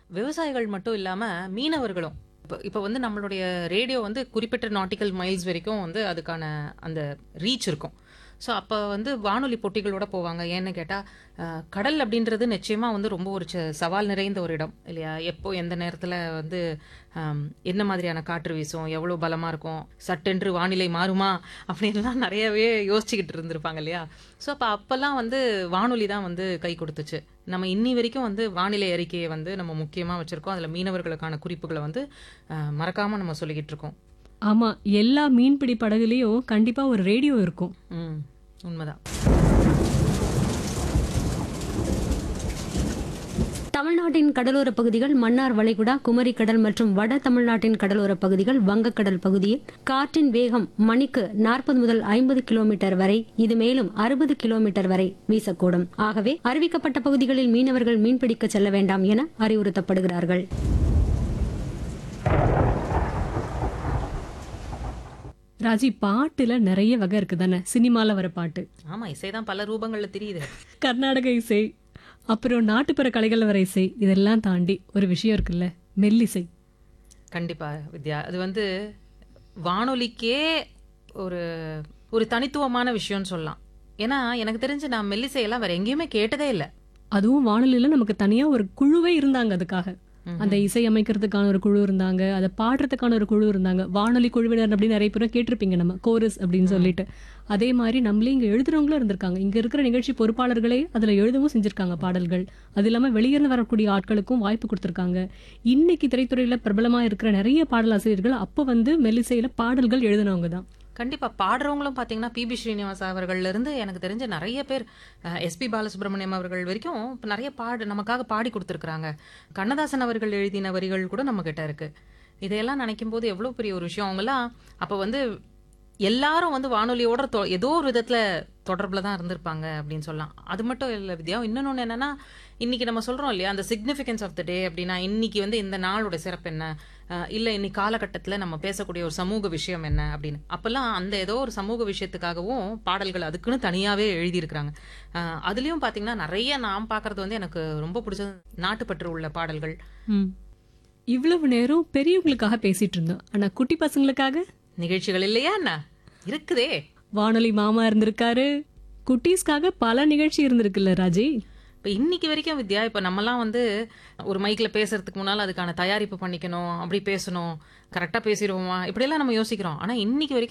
விவசாயிகள் மட்டும் இல்லாம மீனவர்களும் இப்போ இப்போ வந்து நம்மளுடைய ரேடியோ வந்து குறிப்பிட்ட நாட்டிக்கல் மைல்ஸ் வரைக்கும் வந்து அதுக்கான அந்த ரீச் இருக்கும் ஸோ அப்போ வந்து வானொலி போட்டிகளோட போவாங்க ஏன்னு கேட்டால் கடல் அப்படின்றது நிச்சயமாக வந்து ரொம்ப ஒரு ச- சவால் நிறைந்த ஒரு இடம் இல்லையா எப்போ எந்த நேரத்தில் வந்து ஆம், என்ன மாதிரியான காற்று வீசும் எவ்வளோ பலமாக இருக்கும் சட்டென்று வானிலை மாறுமா அப்படின்லாம் நிறையவே யோசிச்சுக்கிட்டு இருந்திருப்பாங்க இல்லையா ஸோ அப்போ அப்போல்லாம் வந்து வானொலி தான் வந்து கை கொடுத்துச்சு நம்ம இன்னி வரைக்கும் வந்து வானிலை அறிக்கையை வந்து நம்ம முக்கியமாக வச்சுருக்கோம் அதில் மீனவர்களுக்கான குறிப்புகளை வந்து மறக்காமல் நம்ம சொல்லிக்கிட்டு இருக்கோம் ஆமா எல்லா மீன்பிடி படகுலயும் கண்டிப்பா ஒரு ரேடியோ இருக்கும் ம் உண்மைதான் தமிழ்நாட்டின் கடலோர பகுதிகள் மன்னார் வளைகுடா குமரி கடல் மற்றும் வட தமிழ்நாட்டின் கடலோர பகுதிகள் வங்கக்கடல் பகுதியில் காற்றின் வேகம் மணிக்கு நாற்பது முதல் ஐம்பது கிலோமீட்டர் வரை இது மேலும் அறுபது கிலோமீட்டர் வரை வீசக்கூடும் ஆகவே அறிவிக்கப்பட்ட பகுதிகளில் மீனவர்கள் மீன்பிடிக்க செல்ல வேண்டாம் என அறிவுறுத்தப்படுகிறார்கள் ராஜி பாட்டுல நிறைய வகை இருக்கு தானே சினிமால வர பாட்டு ஆமாம் இசை தான் பல ரூபங்களில் தெரியுது கர்நாடக இசை அப்புறம் நாட்டுப்புற கலைகள் வர இசை இதெல்லாம் தாண்டி ஒரு விஷயம் இருக்குல்ல மெல்லிசை கண்டிப்பா வித்யா அது வந்து வானொலிக்கே ஒரு ஒரு தனித்துவமான விஷயம்னு சொல்லலாம் ஏன்னா எனக்கு தெரிஞ்சு நான் மெல்லிசையெல்லாம் வேற எங்கேயுமே கேட்டதே இல்லை அதுவும் வானொலியில நமக்கு தனியா ஒரு குழுவே இருந்தாங்க அதுக்காக அந்த இசை அமைக்கிறதுக்கான ஒரு குழு இருந்தாங்க அதை பாடுறதுக்கான ஒரு குழு இருந்தாங்க வானொலி குழுவினர் அப்படின்னு நிறைய பேரும் கேட்டிருப்பீங்க நம்ம கோரஸ் அப்படின்னு சொல்லிட்டு அதே மாதிரி நம்மளே இங்க எழுதுறவங்களும் இருந்திருக்காங்க இங்க இருக்கிற நிகழ்ச்சி பொறுப்பாளர்களே அதுல எழுதவும் செஞ்சிருக்காங்க பாடல்கள் அது இல்லாம வெளியிருந்து வரக்கூடிய ஆட்களுக்கும் வாய்ப்பு கொடுத்திருக்காங்க இன்னைக்கு திரைத்துறையில பிரபலமா இருக்கிற நிறைய பாடலாசிரியர்கள் அப்ப வந்து மெல்லிசையில பாடல்கள் எழுதினவங்க தான் கண்டிப்பா பாடுறவங்களும் பாத்தீங்கன்னா பிபி ஸ்ரீனிவாஸ் அவர்கள்ல இருந்து எனக்கு தெரிஞ்ச நிறைய பேர் எஸ்பி பாலசுப்ரமணியம் அவர்கள் வரைக்கும் இப்ப நிறைய பாடு நமக்காக பாடி கொடுத்துருக்காங்க கண்ணதாசன் அவர்கள் எழுதின வரிகள் கூட நம்ம கிட்ட இருக்கு இதையெல்லாம் நினைக்கும் போது எவ்வளவு பெரிய ஒரு விஷயம் அவங்கெல்லாம் அப்ப வந்து எல்லாரும் வந்து வானொலியோட தொ- ஏதோ ஒரு விதத்துல தொடர்புல தான் இருந்திருப்பாங்க அப்படின்னு சொல்லலாம் அது மட்டும் இல்லை வித்யா இன்னொன்னு என்னன்னா இன்னைக்கு நம்ம சொல்றோம் இல்லையா அந்த சிக்னிஃபிகன்ஸ் ஆஃப் த டே அப்படின்னா இன்னைக்கு வந்து இந்த நாளோட சிறப்பு என்ன அஹ் இல்ல இன்னைக்கு காலகட்டத்துல நம்ம பேசக்கூடிய ஒரு சமூக விஷயம் என்ன அப்படின்னு அப்பெல்லாம் அந்த ஏதோ ஒரு சமூக விஷயத்துக்காகவும் பாடல்கள் அதுக்குன்னு தனியாவே எழுதியிருக்கிறாங்க அஹ் அதுலயும் பாத்தீங்கன்னா நிறைய நான் பாக்குறது வந்து எனக்கு ரொம்ப பிடிச்சது நாட்டுப்பற்று உள்ள பாடல்கள் ம். இவ்வளவு நேரம் பெரியவங்களுக்காக பேசிட்டு இருந்தோம் ஆனா குட்டி பசங்களுக்காக நிகழ்ச்சிகள் இல்லையா என்ன இருக்குதே வானொலி மாமா இருந்திருக்காரு குட்டீஸ்க்காக பல நிகழ்ச்சி இருந்திருக்குல்ல ராஜி இப்போ இன்னைக்கு வரைக்கும் வித்யா இப்போ நம்மலாம் வந்து ஒரு மைக்கில் பேசுறதுக்கு முன்னால் அதுக்கான தயாரிப்பு பண்ணிக்கணும் அப்படி பேசணும் கரெக்டாக பேசிடுவோமா இப்படியெல்லாம் நம்ம யோசிக்கிறோம் ஆனால் இன்னைக்கு வரைக்கும்